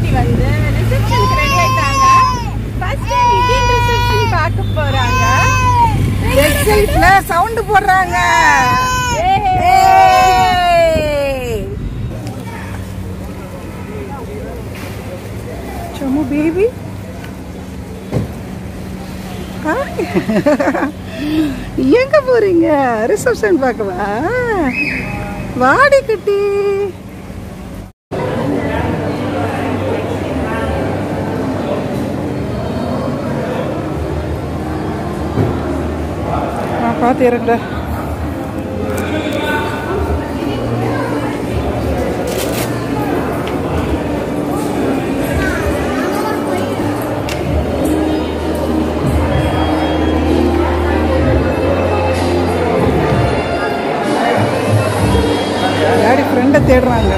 குட்டி வந்து ரிசப்ஷனுக்கு ரெடி ஆயிட்டாங்க ஃபர்ஸ்ட் இந்தியன் ரிசப்ஷன் பார்க்க போறாங்க எக்ஸைட்ல சவுண்ட் போடுறாங்க சும்மா பேபி எங்க போறீங்க ரிசப்ஷன் பார்க்கவா வாடி குட்டி நான் பார்த்து இறக்குடா டாடி ஃப்ரெண்டை தேடுறாங்க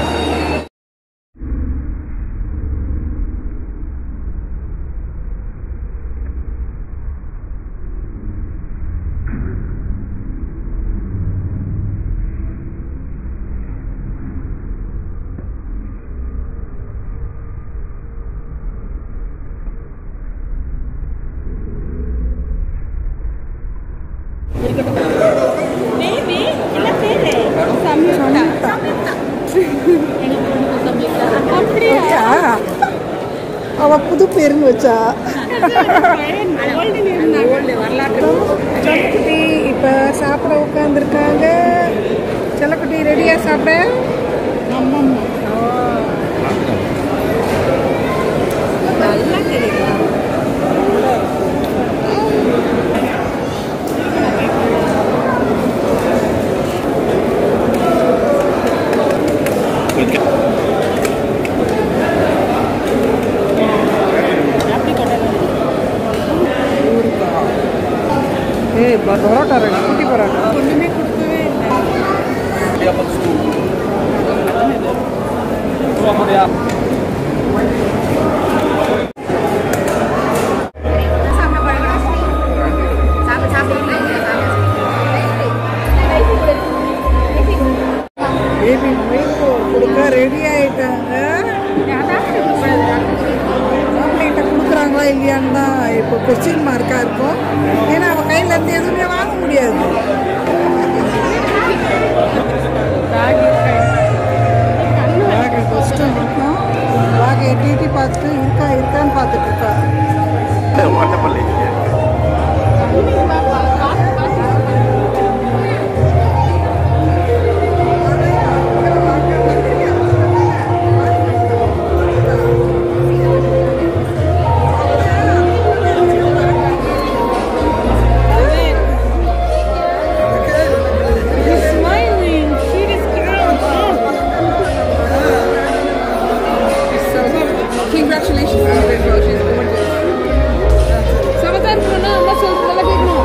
பேபி என்ன பேரு சம்யுக்தா அப்படியா வச்சா அவ புது பேருன்னு வச்சா செல்லக்குட்டி இப்போ சாப்பிட உட்காந்துருக்காங்க செல்லக்குட்டி ரெடியா சாப்பிட நல்லா தெரியும் ஏய் ப- பரோட்டா ரெடி குட்டி பரோட்டா ஒண்ணுமே கொடுக்கவே இல்லை பேபி மீல்கோ கொடுக்க ரெடி ஆயிட்டாங்க ஃபேமிலிகிட்ட கொடுக்குறாங்களா இல்லையான்னு தான் இப்போ கொஸ்டின் மார்க்காக இருக்கும் ஏன்னா அவள் கையில் இருந்து எதுவுமே வாங்க முடியாது பேக் கொஸ்டின் இருக்கும் பேக் எட்டி பார்த்துட்டு இருக்கா இருக்கான்னு பார்த்துட்டு இருக்கா smiling. Cutest girl. Congratulations, she's gorgeous. சமாதானம் பண்ணா அம்மா சொல்றதெல்லாம் கேட்கணும்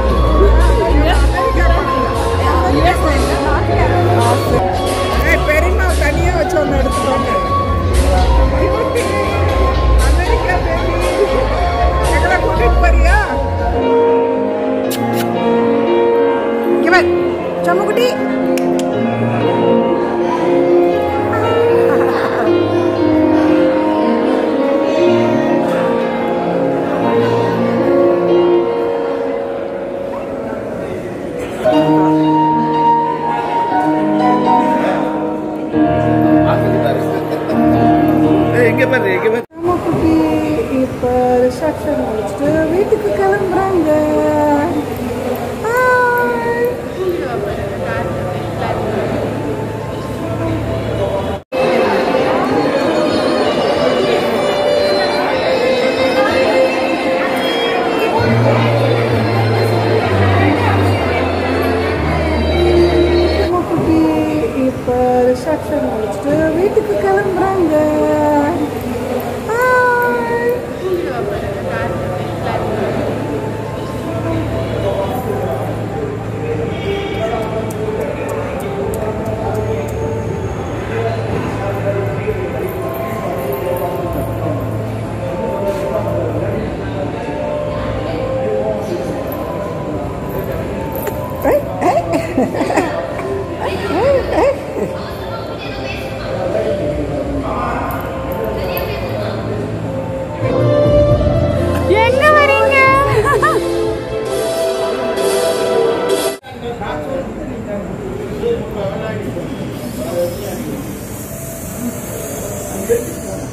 ஏய், பெரியம்மா தனியா வச்சு ஒன்று எடுத்துக்கோங்க அமெரிக்கா baby. எங்களை கூட்டிட்டு போறியா இங்க வா, சம்முக்குட்டி எங்க பாரு எங்க பாரு சம்முக்குட்டி இப்போ ரிசப்ஷன் முடிச்சுட்டு வீட்டுக்கு கிளம்புறாங்க Bye. சம்முக்குட்டி இப்போ ரிசப்ஷன் முடிச்சுட்டு வீட்டுக்கு கிளம்புறாங்க Bye. வந்து